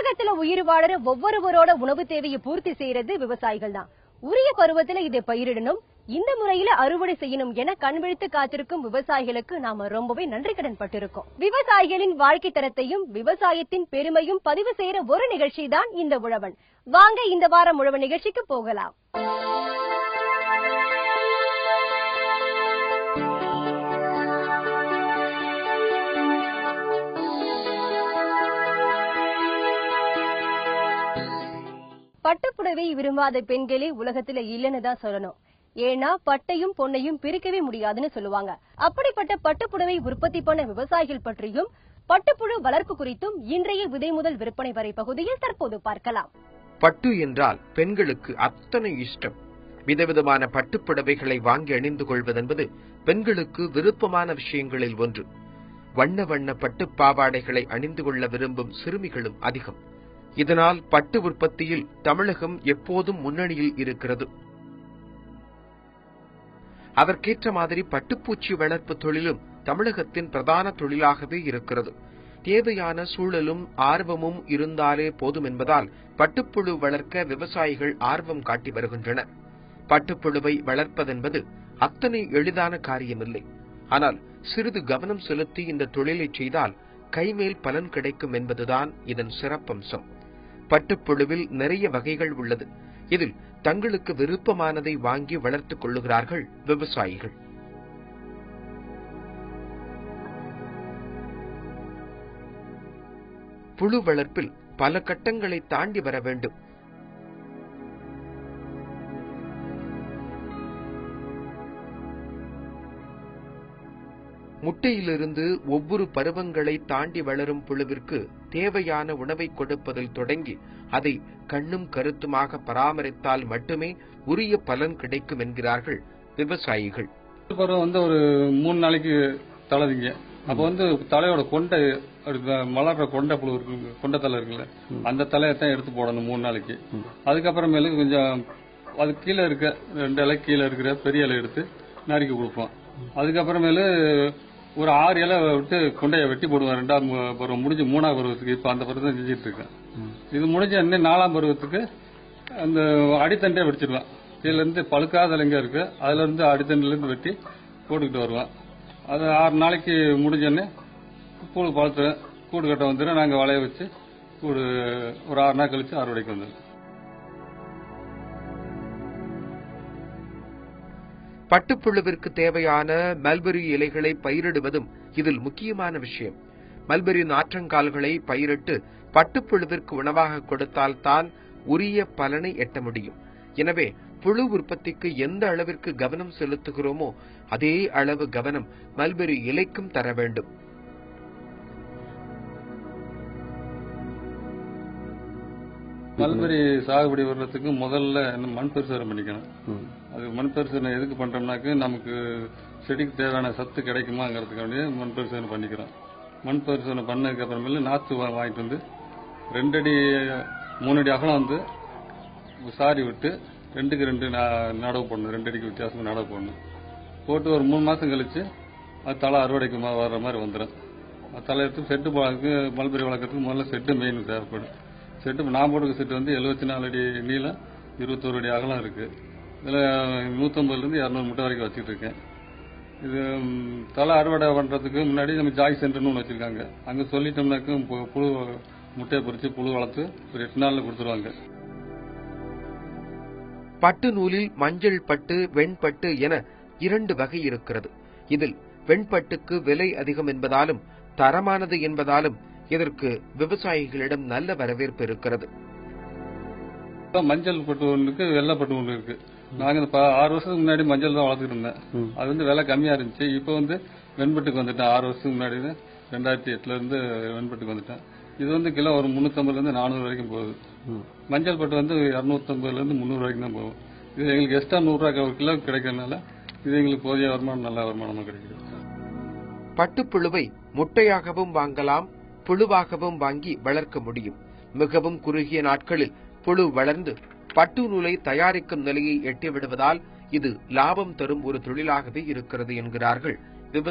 உலகத்துல உயிர் வாழற ஒவ்வொருவரோட உணவு தேவையை பூர்த்தி செய்யறது விவசாயிகள் தான் உரிய பருவத்துல இதை பயிரிடணும் இந்த முறையில அறுவடை செய்யணும் என கண்விழித்து காத்திருக்கும் விவசாயிகளுக்கு நாம ரொம்பவே நன்றி கடன் பட்டிருக்கோம் விவசாயிகளின் வாழ்க்கை தரத்தையும் விவசாயத்தின் பெருமையும் பதிவு செய்யற ஒரு நிகழ்ச்சி தான் இந்த உழவன் வாங்க இந்த வாரம் உழவன் நிகழ்ச்சிக்கு போகலாம் பட்டுப்புடவை விரும்பாத பெண்களே உலகத்துல இல்லைன்னு தான் சொல்லணும் ஏன்னா பட்டையும் பொன்னையும் பிரிக்கவே முடியாதுன்னு சொல்லுவாங்க அப்படிப்பட்ட பட்டுப்புடவை உற்பத்தி பண்ண விவசாயிகள் பற்றியும் பட்டுப்புழு வளர்ப்பு குறித்தும் இன்றைய விதை முதல் விற்பனை வரை பகுதியில் தற்போது பார்க்கலாம் பட்டு என்றால் பெண்களுக்கு அத்தனை இஷ்டம் விதவிதமான பட்டுப் புடவைகளை வாங்கி அணிந்து கொள்வதென்பது பெண்களுக்கு விருப்பமான விஷயங்களில் ஒன்று வண்ண வண்ண பட்டுப் பாவாடைகளை அணிந்து கொள்ள விரும்பும் சிறுமிகளும் அதிகம் இதனால் பட்டு உற்பத்தியில் தமிழகம் எப்போதும் முன்னணியில் இருக்கிறது அதற்கேற்ற மாதிரி பட்டுப்பூச்சி வளர்ப்பு தொழிலும் தமிழகத்தின் பிரதான தொழிலாகவே இருக்கிறது தேவையான சூழலும் ஆர்வமும் இருந்தாலே போதும் என்பதால் பட்டுப்புழு வளர்க்க விவசாயிகள் ஆர்வம் காட்டி வருகின்றனர் பட்டுப்புழுவை வளர்ப்பதென்பது அத்தனை எளிதான காரியமில்லை ஆனால் சிறிது கவனம் செலுத்தி இந்த தொழிலை செய்தால் கைமேல் பலன் கிடைக்கும் என்பதுதான் இதன் சிறப்பம்சம் பட்டுப்புழுவில் நிறைய வகைகள் உள்ளது இதில் தங்களுக்கு விருப்பமானதை வாங்கி வளர்த்துக் கொள்ளுகிறார்கள் விவசாயிகள் புழு வளர்ப்பில் பல கட்டங்களை தாண்டி வர வேண்டும் முட்டையிலிருந்து ஒவ்வொரு பருவங்களை தாண்டி வளரும் புழுவிற்கு தேவையான உணவை கொடுப்பதில் தொடங்கி அதை கண்ணும் கருத்துமாக பராமரித்தால் மட்டுமே உரிய பலன் கிடைக்கும் என்கிறார்கள் விவசாயிகள் பருவம் வந்து ஒரு மூணு நாளைக்கு தளருங்க அப்ப வந்து தலையோட கொண்டை இருக்கு, மலர்ற கொண்டை புழு இருக்கு கொண்டை தலை இருக்குல்ல அந்த தலையை தான் எடுத்து போடணும் மூணு நாளைக்கு அதுக்கப்புறமேலு கொஞ்சம் அது கீழே இருக்க ரெண்டு இலை கீழே இருக்கிற பெரிய இலை எடுத்து நறுக்கி கொடுப்போம் அதுக்கப்புறமேலு ஒரு ஆறு இலை விட்டு கொண்டையை வெட்டி போடுவோம் ரெண்டாவது மு- பருவம் முடிஞ்சு மூணாவது பருவத்துக்கு இப்ப அந்த பருவம் தான் செஞ்சுட்டு இருக்கேன் இது முடிஞ்ச இன்னும் நாலாம் பருவத்துக்கு அந்த அடித்தண்டே வெடிச்சிடுவேன் கீழ இருந்து பழுக்காத இலைங்க இருக்கு அதுல இருந்து அடித்தண்டில இருந்து வெட்டி போட்டுக்கிட்டு வருவேன் அது ஆறு நாளைக்கு முடிஞ்சோடனே கூடு பழுத்து கூடு கட்ட வந்துடும் நாங்க வளைய வச்சு கூடு ஒரு ஆறு நாள் கழிச்சு அறுவடைக்கு வந்துடும் பட்டுப்புழுவிற்கு தேவையான மல்பெரி இலைகளை பயிரிடுவதும் இதில் முக்கியமான விஷயம் மல்பெரி நாற்றங்கால்களை பயிரிட்டு பட்டுப்புழுவிற்கு உணவாக கொடுத்தால் தான் உரிய பலனை எட்ட முடியும் எனவே புழு உற்பத்திக்கு எந்த அளவிற்கு கவனம் செலுத்துகிறோமோ அதே அளவு கவனம் மல்பெரி இலைக்கும் தர வேண்டும் மல்பெரி சாகுபடி வர்றதுக்கு முதல்ல என்ன மண் பரிசோதனை பண்ணிக்கணும் அது மண் பரிசோதனை எதுக்கு பண்றோம்னாக்க நமக்கு செடிக்கு தேவையான சத்து கிடைக்குமாங்கிறதுக்காண்டி மண் பரிசோதனை பண்ணிக்கிறோம் மண் பரிசோதனை பண்ணதுக்கு அப்புறமேல நாத்து வா- வாங்கிட்டு வந்து ரெண்டடி மூணடி அகலம் வந்து சாரி விட்டு ரெண்டுக்கு ரெண்டு ந- நடவு போடணும் ரெண்டு அடிக்கு வித்தியாசமா நடவு போடணும் போட்டு ஒரு மூணு மாசம் கழிச்சு அது தலை அறுவடைக்கு மா- வர்ற மாதிரி வந்துடும் அது தலை எடுத்து செட்டு வளர்க்கு மல்பெரி வளர்க்கறதுக்கு முதல்ல செட்டு மெயின் தேவைப்படும் செட்டு நான் போட்டுக்க செட்டு வந்து எழுபத்தி நாலு அடி நீளம் இருபத்தோரு அடி அகலம் இருக்கு இதில் நூற்றம்பதுலேருந்து இரநூறு முட்டை வரைக்கும் வச்சுட்டு இருக்கேன் இது ம், தலை அறுவடை பண்ணுறதுக்கு முன்னாடி நம்ம ஜாய் சென்டர்னு ஒன்று வச்சிருக்காங்க அங்கே சொல்லிட்டோம்னாக்க பு- புழு முட்டையை பொறிச்சு புழு வளர்த்து ஒரு எட்டு நாளில் கொடுத்துருவாங்க பட்டு நூலில் மஞ்சள் பட்டு வெண்பட்டு என இரண்டு வகை இருக்கிறது இதில் வெண்பட்டுக்கு விலை அதிகம் என்பதாலும் தரமானது என்பதாலும் இதற்கு விவசாயிகளிடம் நல்ல வரவேற்பு இருக்கிறது இப்ப மஞ்சள் பட்டு ஒன்றுக்கு வெள்ளை பட்டு ஒன்று இருக்கு நாங்க இந்த ப- ஆறு வருஷத்துக்கு முன்னாடி மஞ்சள் தான் வளர்த்துட்டு இருந்தேன் அது வந்து விலை கம்மியா இருந்துச்சு இப்போ வந்து வெண்பட்டுக்கு வந்துட்டேன் ஆறு வருஷத்துக்கு முன்னாடி ரெண்டாயிரத்தி எட்டுல இருந்து வெண்பட்டுக்கு வந்துட்டேன் இது வந்து கிலோ ஒரு முந்நூற்றம்பதுல இருந்து நானூறு வரைக்கும் போகுது மஞ்சள் பட்டு வந்து இரநூத்தம்பதுல இருந்து முந்நூறு வரைக்கும் தான் போகும் இது எங்களுக்கு எக்ஸ்ட்ரா நூறுரூவா ஒரு கிலோ கிடைக்கிறதுனால இது எங்களுக்கு போதிய வருமானம் நல்ல வருமானமா கிடைக்குது பட்டுப்புழுவை முட்டையாகவும் வாங்கலாம் புழுவாகவும் வாங்கி வளர்க்க முடியும் மிகவும் குறுகிய நாட்களில் புழு வளர்ந்து பட்டு நூலை தயாரிக்கும் நிலையை எட்டிவிடுவதால் இது லாபம் தரும் ஒரு தொழிலாகவே இருக்கிறது என்கிறார்கள்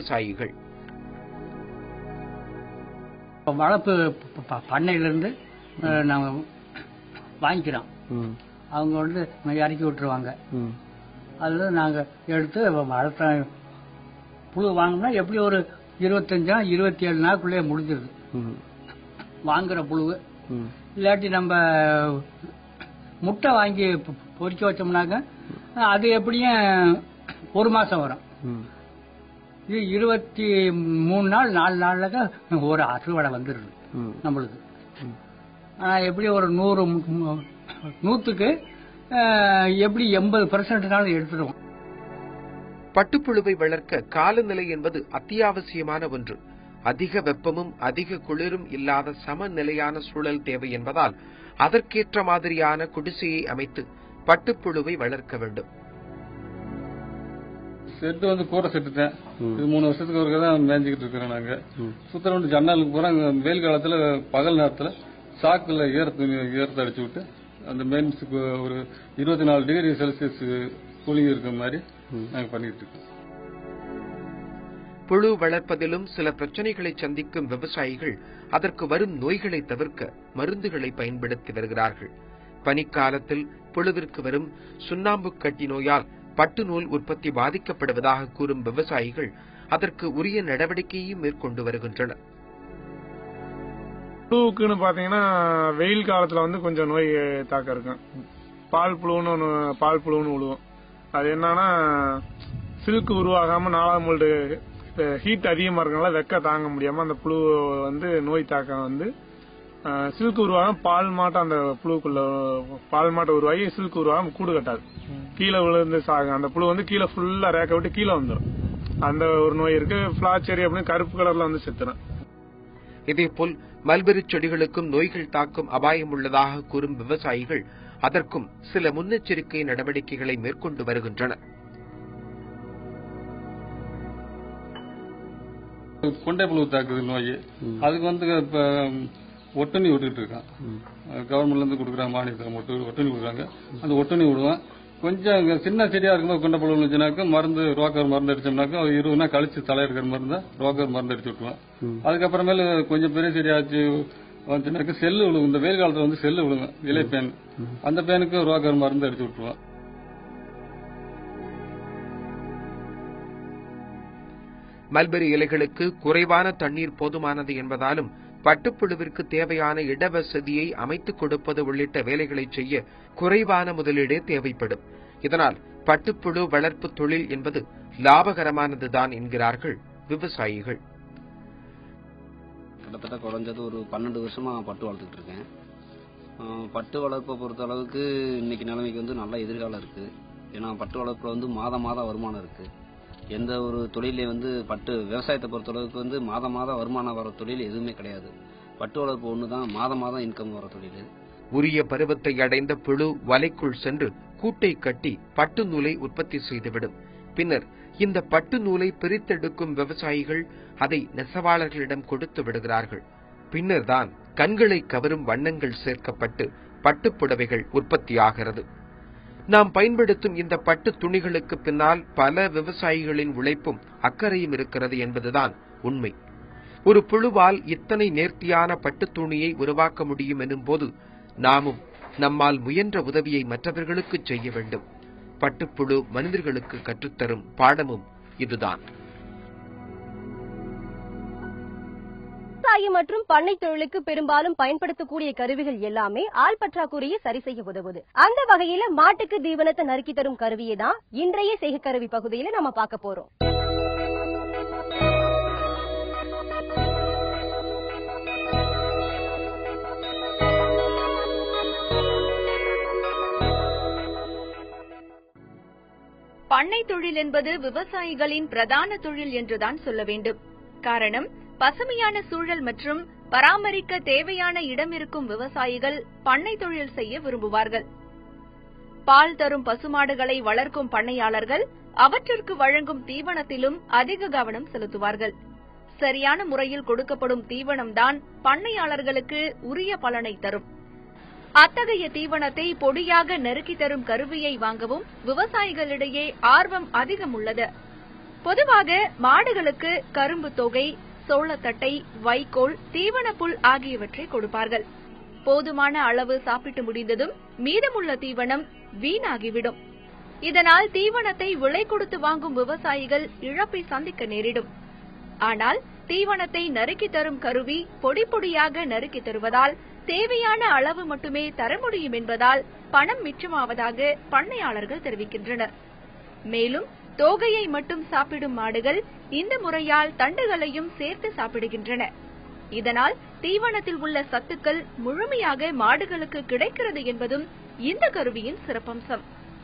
விவசாயிகள் இப்போ வளர்ப்பு ப- ப- பண்ணையிலிருந்து அஹ், நாங்க வாங்கிக்கிறோம் ம் அவங்க வந்து இறக்கி விட்டுருவாங்க ம் அதில் நாங்க எடுத்து அடுத்த புழு வாங்கினா எப்படி ஒரு இருபத்தஞ்சா இருபத்தி ஏழு நாளுக்குள்ளேயே முடிஞ்சிருது ம் வாங்குற புழு ம் இல்லாட்டி நம்ம முட்டை வாங்கி பொ- பொரிக்க வச்சோம்னாக்க அது எப்படியும் ஒரு மாசம் வரும் ம் இது இருபத்தி மூணு நாள் நாலு நாள்ல ஒரு அறுவடை வந்துடுது ம் நம்மளுக்கு ஆனா எப்படி ஒரு நூறு மு- மு- நூத்துக்கு அஹ், எப்படி எண்பது பெர்சன்ட்னாலும் எடுத்துருவோம் பட்டுப்புழுவை வளர்க்க காலநிலை என்பது அத்தியாவசியமான ஒன்று அதிக வெப்பமும் அதிக குளிரும் இல்லாத சமநிலையான சூழல் தேவை என்பதால் அதற்கேற்ற மாதிரியான குடிசையை அமைத்து பட்டுப்புழுவை வளர்க்க வேண்டும் செட்டு வந்து கூரை செட்டு தான் இது மூணு வருஷத்துக்கு ஒருக்க தான் மேய்ஞ்சிக்கிட்டு இருக்கிறோம் நாங்க சுத்தரவுண்டு ஜன்னலுக்கு பூரா இங்க வெயில் காலத்துல பகல் நேரத்துல சாக்குல ஈரத்து ஈரத்தை அடிச்சு விட்டு அந்த மெயின்ஸுக்கு ஒரு இருபத்தி நாலு டிகிரி செல்சியஸ் கூலிங் இருக்கிற மாதிரி நாங்க பண்ணிட்டு இருக்கோம் புழு வளர்ப்பதிலும் சில பிரச்சனைகளை சந்திக்கும் விவசாயிகள் அதற்கு வரும் நோய்களை தவிர்க்க மருந்துகளை பயன்படுத்தி வருகிறார்கள் பனிக்காலத்தில் புழுவிற்கு வரும் சுண்ணாம்பு கட்டி நோயால் பட்டு நூல் உற்பத்தி பாதிக்கப்படுவதாக கூறும் விவசாயிகள் அதற்கு உரிய நடவடிக்கையும் மேற்கொண்டு வருகின்றனர் புழுவுக்குன்னு பாத்தீங்கன்னா வெயில் காலத்துல வந்து கொஞ்சம் நோய் தாக்கம் இருக்கும் பால் புழுன்னு ஒன்று பால் புழுன்னு விழுவும் அது என்னன்னா சில்க் உருவாகாம நாலாம் மோல்டு ஹீட் அதிகமா இருக்கனால வெக்க தாங்க முடியாம அந்த புழு வந்து நோய் தாக்கம் வந்து சில்க் உருவாகாம பால் மாட்டம் அந்த புழுக்குள்ள பால் மாட்டம் உருவாகி சில்க் உருவாகாம கூடு கட்டாது கீழே விழுந்து சாகும் அந்த புழு வந்து கீழே ஃபுல்லா ரேக்க விட்டு கீழே வந்துடும் அந்த ஒரு நோய் இருக்கு பிளாச்செரி அப்படின்னு கருப்பு கலர்ல வந்து செத்துரும் இதேபோல் மல்பெரி செடிகளுக்கும் நோய்கள் தாக்கும் அபாயம் உள்ளதாக கூறும் விவசாயிகள் அதற்கும் சில முன்னெச்சரிக்கை நடவடிக்கைகளை மேற்கொண்டு வருகின்றனர் கொண்டை புழு தாக்குது நோய் அதுக்கு வந்து இப்ப ஒட்டுணி விட்டுட்டு இருக்கான் கவர்மெண்ட்ல இருந்து கொடுக்குறாங்க மானியத்தில் மட்டும் ஒட்டுணி கொடுக்குறாங்க அந்த ஒட்டுணி விடுவேன் கொஞ்சம் இங்க சின்ன செடியா இருக்கும்போது கொண்ட புழு இருந்துச்சுனாக்கா மருந்து ரோக்கர் மருந்து அடிச்சோம்னாக்கா ஒரு இருபது நாள் கழிச்சு தலை இருக்கிற மருந்து ரோக்கர் மருந்து அடிச்சு விட்டுருவேன் அதுக்கப்புறமேல கொஞ்சம் பெரிய செடியாச்சு வந்துச்சுனாக்கா செல்லு விழுகும் இந்த வெயில் காலத்துல வந்து செல்லு விழுங்க இலை பேன் அந்த பேனுக்கு ரோக்கர் மருந்து அடிச்சு விட்டுருவேன் மல்பெரி இலைகளுக்கு குறைவான தண்ணீர் போதுமானது என்பதாலும் பட்டுப்புழுவிற்கு தேவையான இடவசதியை அமைத்துக் கொடுப்பது உள்ளிட்ட வேலைகளை செய்ய குறைவான முதலீடே தேவைப்படும் இதனால் பட்டுப்புழு வளர்ப்பு தொழில் என்பது லாபகரமானதுதான் என்கிறார்கள் விவசாயிகள் கிட்டத்தட்ட குறைஞ்சது ஒரு பன்னெண்டு வருஷமா பட்டு வளர்த்துக்கிட்டு இருக்கேன் ஆஹ் பட்டு வளர்ப்பை பொறுத்த அளவுக்கு இன்னைக்கு நிலைமைக்கு வந்து நல்ல எதிர்காலம் இருக்கு ஏன்னா பட்டு வளர்ப்புல வந்து மாதம் மாதம் வருமானம் இருக்கு எந்த ஒரு தொழிலே வந்து பட்டு விவசாயத்தை பொறுத்த அளவுக்கு வந்து மாதம் மாதம் வருமானம் வர தொழில் எதுவுமே கிடையாது பட்டு வளர்ப்பு ஒன்று தான் மாதம் மாதம் இன்கம் வர தொழில் உரிய பருவத்தை அடைந்த புழு வலைக்குள் சென்று கூட்டை கட்டி பட்டு நூலை உற்பத்தி செய்துவிடும் பின்னர் இந்த பட்டு நூலை பிரித்தெடுக்கும் விவசாயிகள் அதை நெசவாளர்களிடம் கொடுத்து விடுகிறார்கள் பின்னர்தான் கண்களை கவரும் வண்ணங்கள் சேர்க்கப்பட்டு பட்டுப் புடவைகள் உற்பத்தியாகிறது நாம் பயன்படுத்தும் இந்த பட்டு துணிகளுக்கு பின்னால் பல விவசாயிகளின் உழைப்பும் அக்கறையும் இருக்கிறது என்பதுதான் உண்மை ஒரு புழுவால் இத்தனை நேர்த்தியான பட்டுத் துணியை உருவாக்க முடியும் எனும்போது நாமும் நம்மால் முயன்ற உதவியை மற்றவர்களுக்கு செய்ய வேண்டும் பட்டுப்புழு மனிதர்களுக்கு கற்றுத்தரும் பாடமும் இதுதான் விவசாயம் மற்றும் பண்ணை தொழிலுக்கு பெரும்பாலும் பயன்படுத்தக்கூடிய கருவிகள் எல்லாமே ஆள் பற்றாக்குறையை சரி செய்ய உதவுது அந்த வகையில மாட்டுக்கு தீவனத்தை நறுக்கி தரும் கருவியை தான் இன்றைய செய்க கருவி பகுதியில நம்ம பார்க்க போறோம் பண்ணை தொழில் என்பது விவசாயிகளின் பிரதான தொழில் என்றுதான் சொல்ல வேண்டும் காரணம் பசுமையான சூழல் மற்றும் பராமரிக்க தேவையான இடம் இருக்கும் விவசாயிகள் பண்ணை தொழில் செய்ய விரும்புவார்கள் பால் தரும் பசுமாடுகளை வளர்க்கும் பண்ணையாளர்கள் அவற்றிற்கு வழங்கும் தீவனத்திலும் அதிக கவனம் செலுத்துவார்கள் சரியான முறையில் கொடுக்கப்படும் தீவனம்தான் பண்ணையாளர்களுக்கு உரிய பலனை தரும் அத்தகைய தீவனத்தை பொடியாக நெருக்கி தரும் கருவியை வாங்கவும் விவசாயிகளிடையே ஆர்வம் அதிகம் உள்ளது பொதுவாக மாடுகளுக்கு கரும்பு தொகை சோளத்தட்டை வைக்கோல் தீவனப்புல் ஆகியவற்றை கொடுப்பார்கள் போதுமான அளவு சாப்பிட்டு முடிந்ததும் மீதமுள்ள தீவனம் வீணாகிவிடும் இதனால் தீவனத்தை விலை கொடுத்து வாங்கும் விவசாயிகள் இழப்பை சந்திக்க நேரிடும் ஆனால் தீவனத்தை நறுக்கி தரும் கருவி பொடி பொடியாக நறுக்கி தருவதால் தேவையான அளவு மட்டுமே தர முடியும் என்பதால் பணம் மிச்சமாவதாக பண்ணையாளர்கள் தெரிவிக்கின்றனர் மேலும் தோகையை மட்டும் சாப்பிடும் மாடுகள் இந்த முறையால் தண்டுகளையும் சேர்த்து சாப்பிடுகின்றன இதனால் தீவனத்தில் உள்ள சத்துக்கள் முழுமையாக மாடுகளுக்கு கிடைக்கிறது என்பதும் இந்த கருவியின் சிறப்பம்சம்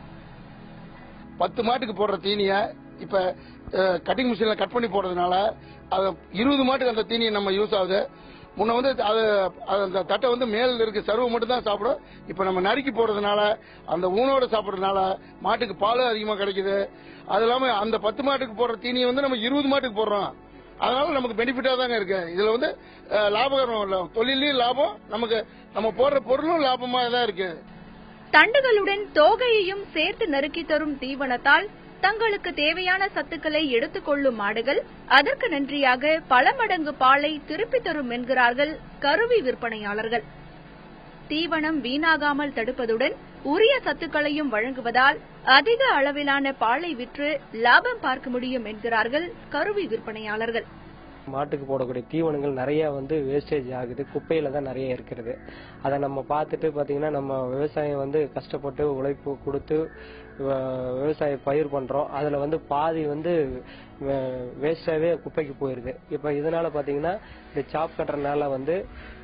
பத்து மாட்டுக்கு போடுற தீனிய இப்ப கட்டிங் மிஷின்ல கட் பண்ணி போடுறதுனால அது இருபது மாட்டுக்கு அந்த தீனி நம்ம யூஸ் ஆகுது முன்ன வந்து அது அது அந்த தட்டை வந்து மேல இருக்க சருவு மட்டும் தான் சாப்பிடும் இப்ப நம்ம நறுக்கி போடுறதுனால அந்த ஊனோட சாப்பிடுறதுனால மாட்டுக்கு பால் அதிகமா கிடைக்குது அது இல்லாம அந்த பத்து மாட்டுக்கு போடுற தீனியை வந்து நம்ம இருபது மாட்டுக்கு போடுறோம் அதனால நமக்கு பெனிஃபிட்டா தாங்க இருக்கு இதுல வந்து அஹ், லாபகரம் இல்ல தொழிலையும் லாபம் நமக்கு நம்ம போடுற பொருளும் லாபமா தான் இருக்கு தண்டுகளுடன் தோகையையும் சேர்த்து நறுக்கி தரும் தீவனத்தால் தங்களுக்கு தேவையான சத்துக்களை எடுத்துக் கொள்ளும் மாடுகள் அதற்கு நன்றியாக பல மடங்கு பாலை திருப்பித் தரும் என்கிறார்கள் கருவி விற்பனையாளர்கள் தீவனம் வீணாகாமல் தடுப்பதுடன் உரிய சத்துக்களையும் வழங்குவதால் அதிக அளவிலான பாலை விற்று லாபம் பார்க்க முடியும் என்கிறார்கள் கருவி விற்பனையாளர்கள் மாட்டுக்கு போடக்கூடிய தீவனங்கள் நிறைய வந்து வேஸ்டேஜ் ஆகுது குப்பையில தான் நிறைய இருக்கிறது அதை நம்ம பார்த்துட்டு பாத்தீங்கன்னா நம்ம விவசாயம் வந்து கஷ்டப்பட்டு உழைப்பு கொடுத்து வ- விவசாய பயிர் பண்றோம் அதுல வந்து பாதி வந்து வேஸ்டாவே குப்பைக்கு போயிருது இப்ப இதனால பாத்தீங்கன்னா இந்த சாப் கட்டுறதுனால வந்து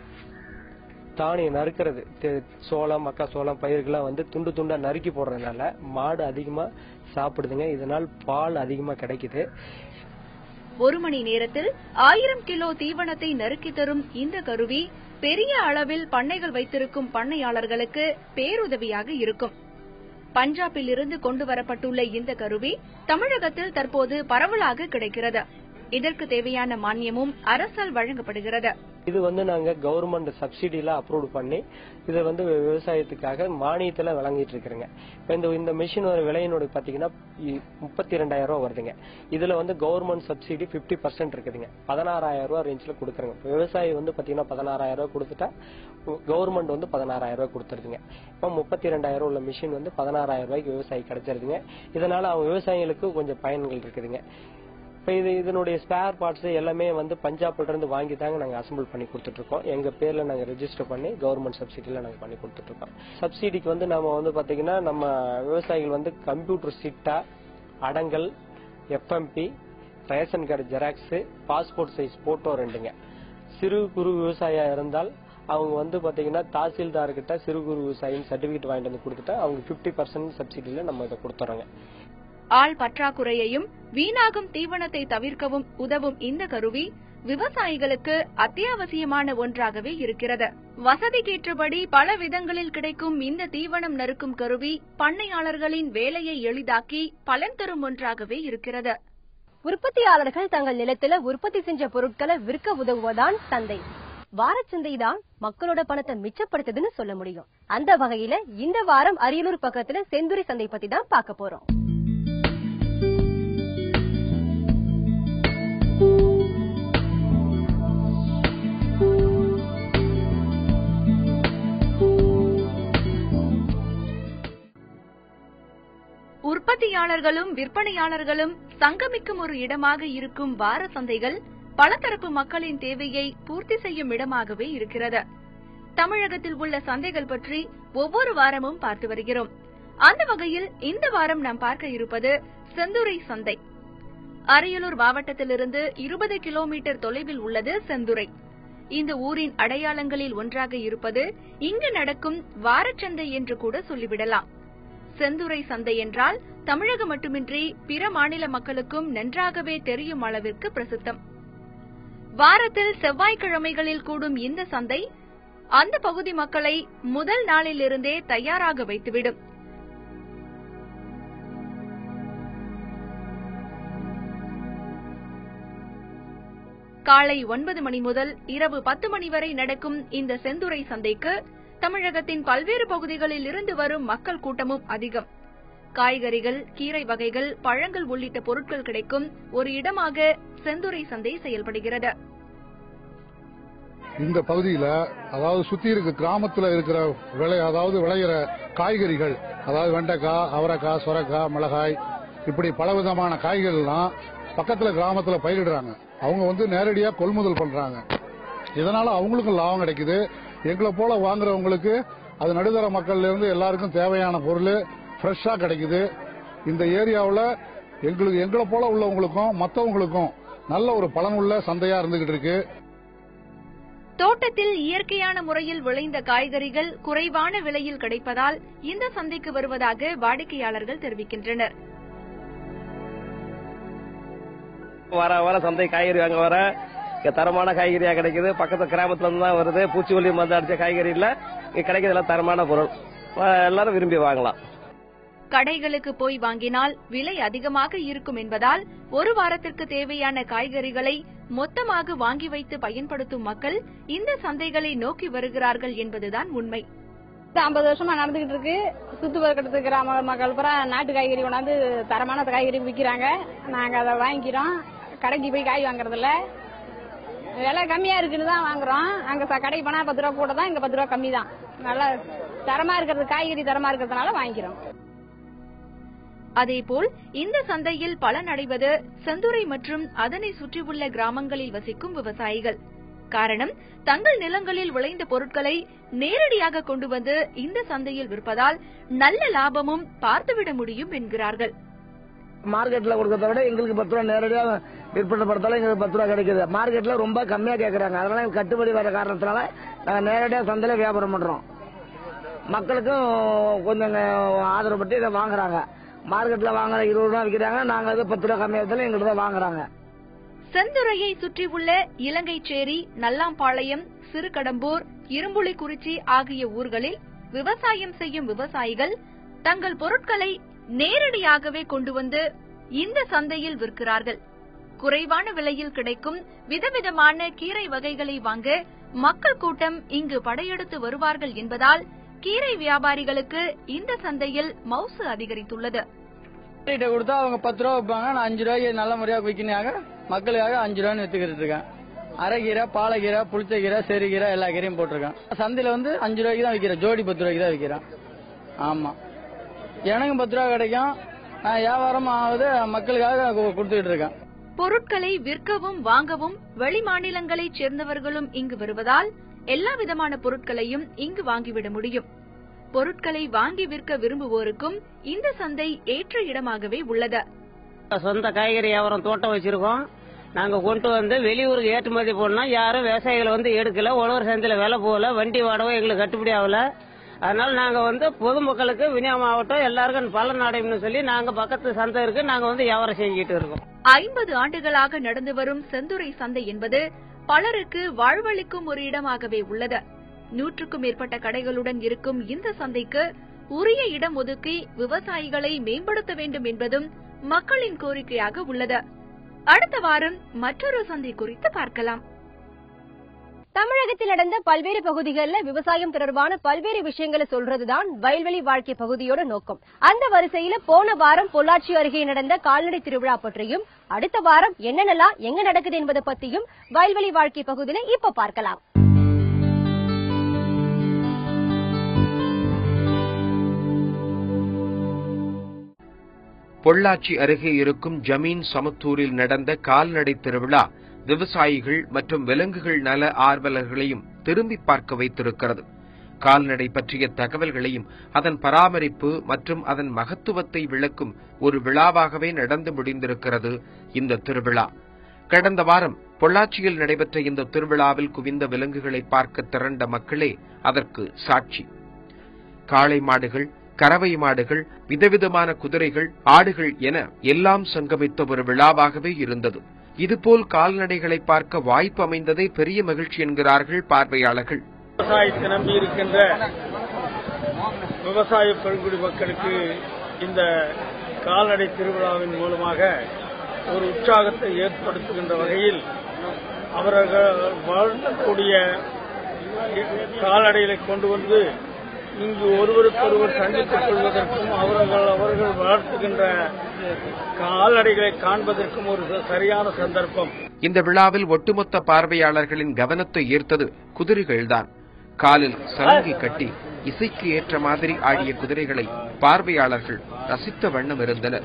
தானியம் நறுக்கிறது தெ- சோளம் மக்கா சோளம் பயிர்கள்லாம் வந்து துண்டு துண்டா நறுக்கி போடுறதுனால மாடு அதிகமா சாப்பிடுதுங்க இதனால் பால் அதிகமா கிடைக்குது ஒரு மணி நேரத்தில் ஆயிரம் கிலோ தீவனத்தை நறுக்கி தரும் இந்த கருவி பெரிய அளவில் பண்ணைகள் வைத்திருக்கும் பண்ணையாளர்களுக்கு பேருதவியாக இருக்கும் பஞ்சாபில் இருந்து கொண்டு வரப்பட்டுள்ள இந்த கருவி தமிழகத்தில் தற்போது பரவலாக கிடைக்கிறது இதற்கு தேவையான மானியமும் அரசால் வழங்கப்படுகிறது இது வந்து நாங்க கவர்மெண்ட் சப்சிடில அப்ரூவ் பண்ணி இதை வந்து விவசாயத்துக்காக மானியத்துல வழங்கிட்டு இருக்கிறோங்க இப்ப இந்த இந்த மிஷின் ஒரு விலையினோட பாத்தீங்கன்னா முப்பத்தி ரெண்டாயிரம் ரூபாய் வருதுங்க இதுல வந்து கவர்மெண்ட் சப்சிடி 50% பர்சன்ட் இருக்குதுங்க பதினாறாயிரம் ரூபாய் ரேஞ்சில் கொடுக்குறங்க இப்ப விவசாயி வந்து பாத்தீங்கன்னா பதினாறாயிரம் ரூபாய் கொடுத்துட்டா கவர்மெண்ட் வந்து பதினாறாயிரம் ரூபாய் கொடுத்துருதுங்க இப்ப முப்பத்தி ரெண்டாயிரம் உள்ள மிஷின் வந்து பதினாறாயிரம் ரூபாய்க்கு விவசாயி கிடைச்சிருதுங்க இதனால அவங்க விவசாயிகளுக்கு கொஞ்சம் பயன்கள் இருக்குதுங்க இப்ப இது இதனுடைய ஸ்பேர் பார்ட்ஸ் எல்லாமே வந்து பஞ்சாப்ல இருந்து வாங்கி தாங்க நாங்க அசம்பிள் பண்ணி கொடுத்துட்டு இருக்கோம் எங்க பேர்ல நாங்க ரெஜிஸ்டர் பண்ணி கவர்மெண்ட் சப்சிடில நாங்க பண்ணி கொடுத்துட்டு இருக்கோம் சப்சிடிக்கு வந்து நாம வந்து பாத்தீங்கன்னா நம்ம விவசாயிகள் வந்து கம்ப்யூட்டர் சிட்டா அடங்கல் FMB ration card xerox passport size photo ரெண்டுங்க சிறு குறு விவசாயியா இருந்தால் அவங்க வந்து பாத்தீங்கன்னா தாசில்தார் கிட்ட சிறு குறு விவசாயின்னு சர்டிபிகேட் வாங்கிட்டு வந்து கொடுத்துட்டா அவங்க 50% பர்சன்ட் சப்சிடில நம்ம இதை கொடுத்துறோங்க ஆள் பற்றாக்குறையையும் வீணாகும் தீவனத்தை தவிர்க்கவும் உதவும் இந்த கருவி விவசாயிகளுக்கு அத்தியாவசியமான ஒன்றாகவே இருக்கிறது வசதிக்கேற்றபடி பல விதங்களில் கிடைக்கும் இந்த தீவனம் நறுக்கும் கருவி பண்ணையாளர்களின் வேலையை எளிதாக்கி பலன் தரும் ஒன்றாகவே இருக்கிறது உற்பத்தியாளர்கள் தங்கள் நிலத்துல உற்பத்தி செஞ்ச பொருட்களை விற்க உதவுவதான் சந்தை வாரச்சந்தை தான் மக்களோட பணத்தை மிச்சப்படுத்துதுன்னு சொல்ல முடியும் அந்த வகையில இந்த வாரம் அரியலூர் பக்கத்துல செந்துறை சந்தை பத்தி தான் பார்க்க போறோம் உற்பத்தியாளர்களும் விற்பனையாளர்களும் சங்கமிக்கும் ஒரு இடமாக இருக்கும் வார சந்தைகள் பலதரப்பு மக்களின் தேவையை பூர்த்தி செய்யும் இடமாகவே இருக்கிறது தமிழகத்தில் உள்ள சந்தைகள் பற்றி ஒவ்வொரு வாரமும் பார்த்து வருகிறோம் அந்த வகையில் இந்த வாரம் நாம் பார்க்க இருப்பது செந்துறை சந்தை அரியலூர் மாவட்டத்திலிருந்து இருபது கிலோமீட்டர் தொலைவில் உள்ளது செந்துறை இந்த ஊரின் அடையாளங்களில் ஒன்றாக இருப்பது இங்கு நடக்கும் வாரச்சந்தை என்று கூட சொல்லிவிடலாம் செந்துறை சந்தை என்றால் தமிழகம் மட்டுமின்றி பிற மாநில மக்களுக்கும் நன்றாகவே தெரியும் அளவிற்கு பிரசித்தம் வாரத்தில் செவ்வாய்க்கிழமைகளில் கூடும் இந்த சந்தை அந்த பகுதி மக்களை முதல் நாளிலிருந்தே தயாராக வைத்துவிடும் காலை ஒன்பது மணி முதல் இரவு பத்து மணி வரை நடக்கும் இந்த செந்துறை சந்தைக்கு தமிழகத்தின் பல்வேறு பகுதிகளில் இருந்து வரும் மக்கள் கூட்டமும் அதிகம் காய்கறிகள் கீரை வகைகள் பழங்கள் உள்ளிட்ட பொருட்கள் கிடைக்கும் ஒரு இடமாக செந்துறை சந்தை செயல்படுகிறது இந்த பகுதியில அதாவது சுத்தி இருக்க கிராமத்துல இருக்கிற விளை அதாவது விளையிற காய்கறிகள் அதாவது வெண்டைக்காய் அவரைக்காய் சொரக்காய் மிளகாய் இப்படி பலவிதமான காய்கறிகள்லாம் பக்கத்துல கிராமத்துல பயிரிடுறாங்க அவங்க வந்து நேரடியா கொள்முதல் பண்றாங்க இதனால அவங்களுக்கும் லாபம் கிடைக்குது எங்களை போல வாங்குறவங்களுக்கு அது நடுத்தர மக்கள்ல இருந்து எல்லாருக்கும் தேவையான பொருள் ஃப்ரெஷ்ஷா கிடைக்குது இந்த ஏரியாவில் எங்களுக்கு எங்களை போல உள்ளவங்களுக்கும் மற்றவங்களுக்கும் நல்ல ஒரு பலனுள்ள சந்தையா இருந்துகிட்டு இருக்கு தோட்டத்தில் இயற்கையான முறையில் விளைந்த காய்கறிகள் குறைவான விலையில் கிடைப்பதால் இந்த சந்தைக்கு வருவதாக வாடிக்கையாளர்கள் தெரிவிக்கின்றனர் வர வர சந்தை காய்கறி வாங்க வர இங்க தரமான காய்கறியா கிடைக்குது பக்கத்து கிராமத்துல இருந்து தான் வருது பூச்சிக்கொல்லி மருந்து அடிச்ச காய்கறி இல்ல இங்க கிடைக்கிறதுல தரமான பொருள் வ- எல்லாரும் விரும்பி வாங்கலாம் கடைகளுக்கு போய் வாங்கினால் விலை அதிகமாக இருக்கும் என்பதால் ஒரு வாரத்திற்கு தேவையான காய்கறிகளை மொத்தமாக வாங்கி வைத்து பயன்படுத்தும் மக்கள் இந்த சந்தைகளை நோக்கி வருகிறார்கள் என்பதுதான் உண்மை ஐம்பது வருஷமா நடந்துகிட்டு இருக்கு சுத்து பக்கத்து கிராம மக்கள் பூரா நாட்டு காய்கறி கொண்டாந்து தரமான காய்கறி விற்கிறாங்க நாங்க அதை வாங்கிக்கிறோம் கடைக்கு போய் காய் வாங்குறது இல்ல விலை கம்மியா இருக்குன்னு தான் வாங்குறோம் அங்க ச- கடைக்கு போனா பத்து ரூபா கூட தான் இங்க பத்து ரூபா கம்மி தான் நல்லா தரமா இருக்கிறது காய்கறி தரமா இருக்கிறதுனால வாங்கிக்கிறோம் அதேபோல் இந்த சந்தையில் பலனடைவது செந்துறை மற்றும் அதனை சுற்றியுள்ள கிராமங்களில் வசிக்கும் விவசாயிகள் காரணம் தங்கள் நிலங்களில் விளைந்த பொருட்களை நேரடியாக கொண்டு வந்து இந்த சந்தையில் விற்பதால் நல்ல லாபமும் பார்த்துவிட முடியும் என்கிறார்கள் மார்க்கெட்ல கொடுக்கறத விட எங்களுக்கு பத்து ரூபா நேரடியா விற்பனை படுத்தாலும் எங்களுக்கு பத்து ரூபா கிடைக்குது மார்க்கெட்ல ரொம்ப கம்மியா கேக்குறாங்க அதனால எங்களுக்கு கட்டுப்படி வர காரணத்தினால நாங்க நேரடியா சந்தையில வியாபாரம் பண்றோம் மக்களுக்கும் கொஞ்சம் ஆதரவு பட்டு இதை வாங்குறாங்க மார்க்கெட்ல வாங்குற இருபது ரூபா விற்கிறாங்க நாங்க அது பத்து ரூபா கம்மியாகத்துல எங்களுக்கு தான் வாங்குறாங்க செந்துறையை சுற்றியுள்ள இலங்கைச்சேரி நல்லாம்பாளையம் சிறுகடம்பூர் இரும்புலிக்குறிச்சி ஆகிய ஊர்களில் விவசாயம் செய்யும் விவசாயிகள் தங்கள் பொருட்களை நேரடியாகவே கொண்டு வந்து இந்த சந்தையில் விற்கிறார்கள் குறைவான விலையில் கிடைக்கும் விதவிதமான கீரை வகைகளை வாங்க மக்கள் கூட்டம் இங்கு படையெடுத்து வருவார்கள் என்பதால் கீரை வியாபாரிகளுக்கு இந்த சந்தையில் மவுசு அதிகரித்துள்ளது கிட்ட கொடுத்தா அவங்க பத்து ரூபா வைப்பாங்க நான் அஞ்சு ரூபாய்க்கு நல்ல முறையாக விற்கணுக்காக மக்களுக்காக அஞ்சு ரூபான்னு வித்துக்கிட்டு இருக்கேன் அரைக்கீரை பாலக்கீரை புளிச்சக்கீரை செருகீரை எல்லா கீரையும் போட்டிருக்கேன் சந்தையில வந்து அஞ்சு ரூபாய்க்கு தான் விற்கிறேன் ஜோடி பத்து ரூபாய்க்கு தான் விற்கிறேன் ஆமா எனக்கும் பத்து ரூபா கிடைக்கும் நான் வியாபாரம் ஆகுது மக்களுக்காக கு- கொடுத்துக்கிட்டு இருக்கேன் பொருட்களை விற்கவும் வாங்கவும் வெளி மாநிலங்களைச் சேர்ந்தவர்களும் இங்கு வருவதால் எல்லா விதமான பொருட்களையும் இங்கு வாங்கிவிட முடியும் பொருட்களை வாங்கி விற்க விரும்புவோருக்கும் இந்த சந்தை ஏற்ற இடமாகவே உள்ளது சொந்த காய்கறி வியாபாரம் தோட்டம் வச்சிருக்கோம் நாங்க கொண்டு வந்து வெளியூருக்கு ஏற்றுமதி பண்ணோம் யாரும் விவசாயிகளை வந்து எடுக்கல உழவர் சந்தையில விலை போகல வண்டி வாடகை எங்களுக்கு கட்டுப்படி ஆகல அதனால நாங்க வந்து பொதுமக்களுக்கு விநியோகம் ஆகட்டும் எல்லாருக்கும் பலன் அடையும்னு சொல்லி நாங்க பக்கத்து சந்தை இருக்கு நாங்க வந்து வியாபாரம் செஞ்சுக்கிட்டு இருக்கோம் ஐம்பது ஆண்டுகளாக நடந்து வரும் செந்துறை சந்தை என்பது பலருக்கு வாழ்வளிக்கும் ஒரு இடமாகவே உள்ளது நூற்றுக்கும் மேற்பட்ட கடைகளுடன் இருக்கும் இந்த சந்தைக்கு உரிய இடம் ஒதுக்கி விவசாயிகளை மேம்படுத்த வேண்டும் என்பதும் மக்களின் கோரிக்கையாக உள்ளது அடுத்த வாரம் மற்றொரு சந்தை குறித்து பார்க்கலாம் தமிழகத்தில் நடந்த பல்வேறு பகுதிகளில் விவசாயம் தொடர்பான பல்வேறு விஷயங்களை சொல்றதுதான் வயல்வெளி வாழ்க்கை பகுதியோட நோக்கம் அந்த வரிசையில போன வாரம் பொள்ளாச்சி அருகே நடந்த கால்நடை திருவிழா பற்றியும் அடுத்த வாரம் என்னென்னலாம் எங்க நடக்குது என்பதை பத்தியும் வயல்வெளி வாழ்க்கை பகுதியில இப்ப பார்க்கலாம் பொள்ளாச்சி அருகே இருக்கும் ஜமீன் சமத்தூரில் நடந்த கால்நடை திருவிழா விவசாயிகள் மற்றும் விலங்குகள் நல ஆர்வலர்களையும் திரும்பி பார்க்க வைத்திருக்கிறது கால்நடை பற்றிய தகவல்களையும் அதன் பராமரிப்பு மற்றும் அதன் மகத்துவத்தை விளக்கும் ஒரு விழாவாகவே நடந்து முடிந்திருக்கிறது இந்த திருவிழா கடந்த வாரம் பொள்ளாச்சியில் நடைபெற்ற இந்த திருவிழாவில் குவிந்த விலங்குகளை பார்க்க திரண்ட மக்களே அதற்கு சாட்சி காளை மாடுகள் கறவை மாடுகள் விதவிதமான குதிரைகள் ஆடுகள் என எல்லாம் சங்கமித்த ஒரு விழாவாகவே இருந்தது இதுபோல் கால்நடைகளை பார்க்க வாய்ப்பு அமைந்ததே பெரிய மகிழ்ச்சி என்கிறார்கள் பார்வையாளர்கள் விவசாயத்தை நம்பி இருக்கின்ற விவசாய பெருங்குடி மக்களுக்கு இந்த கால்நடை திருவிழாவின் மூலமாக ஒரு உற்சாகத்தை ஏற்படுத்துகின்ற வகையில் அவர்கள் வளர்க்கக்கூடிய கால்நடைகளை கொண்டு வந்து இங்கு ஒருவருக்கொருவர் சந்தித்துக் கொள்வதற்கும் அவர்கள் அவர்கள் வளர்த்துகின்ற கால்நடைகளை காண்பதற்கும் ஒரு ச- சரியான சந்தர்ப்பம் இந்த விழாவில் ஒட்டுமொத்த பார்வையாளர்களின் கவனத்தை ஈர்த்தது குதிரைகள்தான் காலில் சலங்கை கட்டி இசைக்கு ஏற்ற மாதிரி ஆடிய குதிரைகளை பார்வையாளர்கள் ரசித்த வண்ணம் இருந்தனர்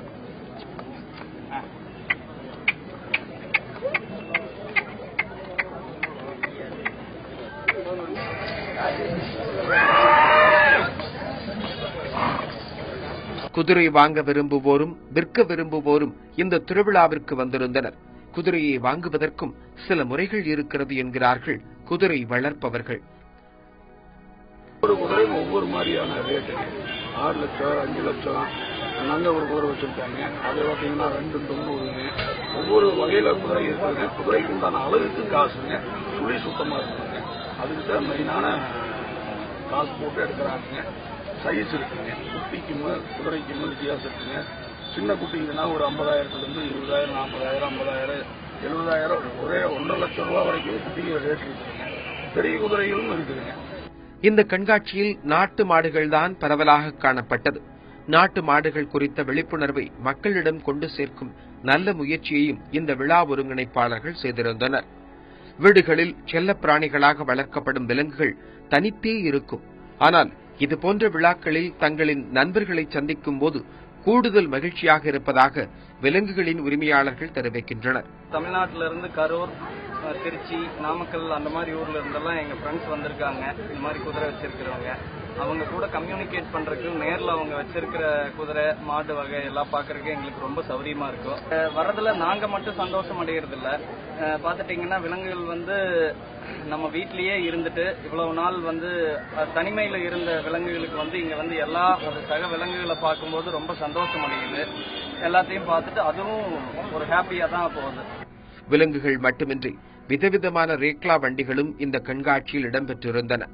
குதிரை வாங்க விரும்புவோரும் விற்க விரும்புவோரும் இந்த திருவிழாவிற்கு வந்திருந்தனர் குதிரையை வாங்குவதற்கும் சில முறைகள் இருக்கிறது என்கிறார்கள் குதிரை வளர்ப்பவர்கள் ஒவ்வொரு குதிரையும் ஒவ்வொரு மாதிரியான ரேட்டு ஆறு லட்சம் அஞ்சு லட்சம் நாங்க ஒரு குதிரை வச்சிருக்காங்க அது பார்த்தீங்கன்னா ரெண்டு தொண்ணூறுங்க ஒவ்வொரு வகையில குதிரை இருக்குதுங்க குதிரைக்கு உண்டான அளவுக்கு காசுங்க சுழி சுத்தமா இருக்குங்க அதுக்கு தான் மெயினான காசு போட்டு எடுக்கிறாங்க சைஸ் இருக்குங்க குட்டிக்கும் குதிரைக்கும் வித்தியாசம் இருக்குங்க சின்ன குட்டிங்கன்னா ஒரு ஐம்பதாயிரத்துல இருந்து இருபதாயிரம் நாற்பதாயிரம் ஐம்பதாயிரம் எழுபதாயிரம் ஒரே ஒன்றரை லட்சம் ரூபா வரைக்கும் குட்டிங்க ரேட் இருக்குதுங்க பெரிய குதிரைகளும் இருக்குதுங்க இந்த கண்காட்சியில் நாட்டு மாடுகள்தான் பரவலாக காணப்பட்டது நாட்டு மாடுகள் குறித்த விழிப்புணர்வை மக்களிடம் கொண்டு சேர்க்கும் நல்ல முயற்சியையும் இந்த விழா ஒருங்கிணைப்பாளர்கள் செய்திருந்தனர் வீடுகளில் செல்லப் பிராணிகளாக வளர்க்கப்படும் விலங்குகள் தனித்தே இருக்கும் ஆனால் இது போன்ற விழாக்களில் தங்களின் நண்பர்களை சந்திக்கும் போது கூடுதல் மகிழ்ச்சியாக இருப்பதாக விலங்குகளின் உரிமையாளர்கள் தெரிவிக்கின்றனர் தமிழ்நாட்டில இருந்து கரூர் அஹ், திருச்சி நாமக்கல் அந்த மாதிரி ஊர்ல இருந்தெல்லாம் எங்க ஃப்ரெண்ட்ஸ் வந்திருக்காங்க இந்த மாதிரி குதிரை வச்சிருக்கிறவங்க அவங்க கூட கம்யூனிகேட் பண்றதுக்கு நேர்ல அவங்க வச்சிருக்கிற குதிரை மாடு வகை எல்லாம் பாக்குறதுக்கு எங்களுக்கு ரொம்ப சௌரியமா இருக்கும் அஹ், வர்றதுல நாங்க மட்டும் சந்தோஷம் அடைகிறது இல்ல அஹ், பாத்துட்டீங்கன்னா விலங்குகள் வந்து நம்ம வீட்லயே இருந்துட்டு இவ்வளவு நாள் வந்து அஹ், தனிமையில இருந்த விலங்குகளுக்கு வந்து இங்க வந்து எல்லா ஒரு சக விலங்குகளை பார்க்கும்போது ரொம்ப சந்தோஷம் அடையுது எல்லாத்தையும் பார்த்துட்டு அதுவும் ஒரு ஹாப்பியா தான் போகுது விலங்குகள் மட்டுமின்றி விதவிதமான ரேக்லா வண்டிகளும் இந்த கண்காட்சியில் இடம்பெற்றிருந்தன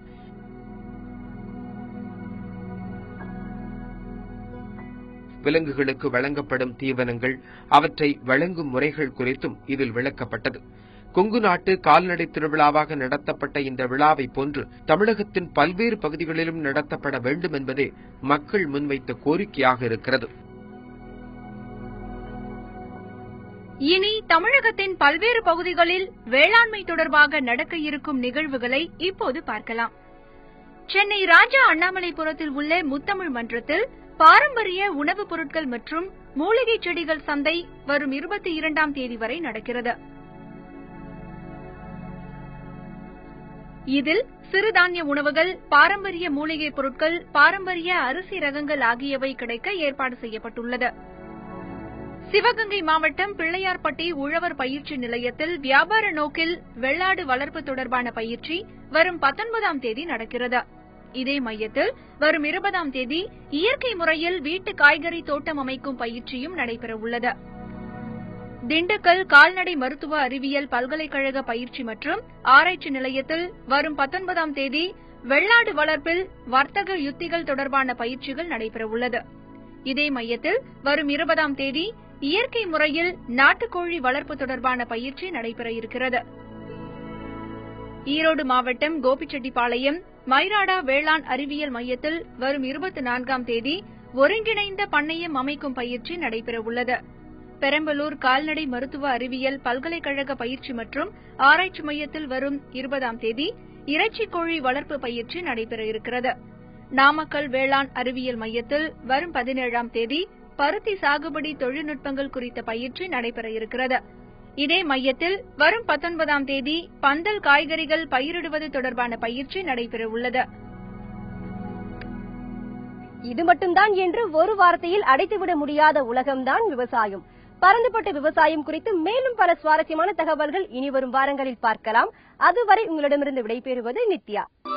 விலங்குகளுக்கு வழங்கப்படும் தீவனங்கள் அவற்றை வழங்கும் முறைகள் குறித்தும் இதில் விளக்கப்பட்டது கொங்கு நாட்டு கால்நடை திருவிழாவாக நடத்தப்பட்ட இந்த விழாவை போன்று தமிழகத்தின் பல்வேறு பகுதிகளிலும் நடத்தப்பட வேண்டும் என்பதே மக்கள் முன்வைத்த கோரிக்கையாக இருக்கிறது இனி தமிழகத்தின் பல்வேறு பகுதிகளில் வேளாண்மை தொடர்பாக நடக்க இருக்கும் நிகழ்வுகளை இப்போது பார்க்கலாம் சென்னை ராஜா அண்ணாமலைபுரத்தில் உள்ள முத்தமிழ் மன்றத்தில் பாரம்பரிய உணவுப் பொருட்கள் மற்றும் மூலிகை செடிகள் சந்தை வரும் இருபத்தி இரண்டாம் தேதி வரை நடக்கிறது இதில் சிறுதானிய உணவுகள் பாரம்பரிய மூலிகைப் பொருட்கள் பாரம்பரிய அரிசி ரகங்கள் ஆகியவை கிடைக்க ஏற்பாடு செய்யப்பட்டுள்ளது சிவகங்கை மாவட்டம் பிள்ளையார்பட்டி உழவர் பயிற்சி நிலையத்தில் வியாபார நோக்கில் வெள்ளாடு வளர்ப்பு தொடர்பான பயிற்சி வரும் பத்தொன்பதாம் தேதி நடக்கிறது இதே மையத்தில் வரும் இருபதாம் தேதி இயற்கை முறையில் வீட்டு காய்கறி தோட்டம் அமைக்கும் பயிற்சியும் நடைபெறவுள்ளது திண்டுக்கல் கால்நடை மருத்துவ அறிவியல் பல்கலைக்கழக பயிற்சி மற்றும் ஆராய்ச்சி நிலையத்தில் வரும் பத்தொன்பதாம் தேதி வெள்ளாடு வளர்ப்பில் வர்த்தக யுத்திகள் தொடர்பான பயிற்சிகள் நடைபெறவுள்ளது இதே மையத்தில் வரும் இருபதாம் தேதி இயற்கை முறையில் நாட்டுக்கோழி வளர்ப்பு தொடர்பான பயிற்சி நடைபெற இருக்கிறது ஈரோடு மாவட்டம் கோபிச்செட்டிப்பாளையம் மைராடா வேளாண் அறிவியல் மையத்தில் வரும் இருபத்தி நான்காம் தேதி ஒருங்கிணைந்த பண்ணையம் அமைக்கும் பயிற்சி நடைபெறவுள்ளது பெரம்பலூர் கால்நடை மருத்துவ அறிவியல் பல்கலைக்கழக பயிற்சி மற்றும் ஆராய்ச்சி மையத்தில் வரும் இருபதாம் தேதி இறைச்சி கோழி வளர்ப்பு பயிற்சி நடைபெற இருக்கிறது நாமக்கல் வேளாண் அறிவியல் மையத்தில் வரும் பதினேழாம் தேதி பருத்தி சாகுபடி தொழில்நுட்பங்கள் குறித்த பயிற்சி நடைபெற இருக்கிறது இதே மையத்தில் வரும் பத்தொன்பதாம் தேதி பந்தல் காய்கறிகள் பயிரிடுவது தொடர்பான பயிற்சி நடைபெறவுள்ளது இது மட்டும்தான் என்று ஒரு வார்த்தையில் அடைத்துவிட முடியாத உலகம்தான் விவசாயம் பரந்துபட்ட விவசாயம் குறித்து மேலும் பல சுவாரஸ்யமான தகவல்கள் இனி வரும் வாரங்களில் பார்க்கலாம் அதுவரை உங்களிடமிருந்து விடைபெறுவது நித்யா